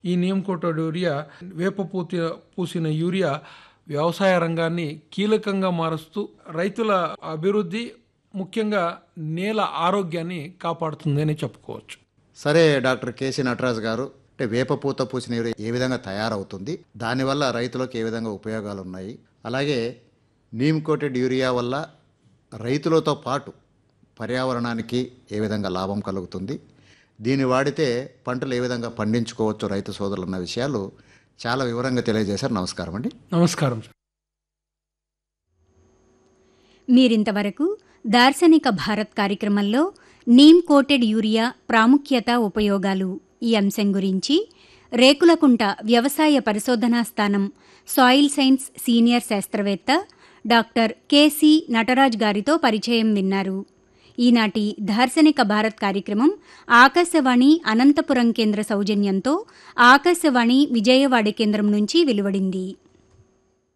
ఈ నియంకోటోడ్ యూరియా వేప పూతి పూసిన యూరియా వ్యవసాయ రంగాన్ని కీలకంగా మారుస్తూ రైతుల అభివృద్ధి ముఖ్యంగా నేల ఆరోగ్యాన్ని కాపాడుతుంది అని చెప్పుకోవచ్చు సరే డాక్టర్ కేసీ నటరాజు గారు అంటే వేప పూత పూసిన యూరియా ఏ విధంగా తయారవుతుంది దానివల్ల రైతులకు ఏ విధంగా ఉపయోగాలు ఉన్నాయి అలాగే నీమ్ కోటెడ్ యూరియా వల్ల రైతులతో పాటు పర్యావరణానికి ఏ విధంగా లాభం కలుగుతుంది దీన్ని వాడితే పంటలు ఏ విధంగా పండించుకోవచ్చు రైతు సోదరులు అన్న విషయాలు చాలా వివరంగా తెలియజేశారు నమస్కారం అండి నమస్కారం సార్ మీరింతవరకు దార్శనిక భారత్ కార్యక్రమంలో నీమ్ కోటెడ్ యూరియా ప్రాముఖ్యత ఉపయోగాలు ఈ అంశం గురించి రేకులకుంట వ్యవసాయ పరిశోధనా స్థానం సాయిల్ సైన్స్ సీనియర్ శాస్త్రవేత్త డాక్టర్ కెసి నటరాజ్ గారితో పరిచయం విన్నారు ఈనాటి దార్శనిక భారత్ కార్యక్రమం ఆకాశవాణి అనంతపురం కేంద్ర సౌజన్యంతో ఆకాశవాణి విజయవాడ కేంద్రం నుంచి వెలువడింది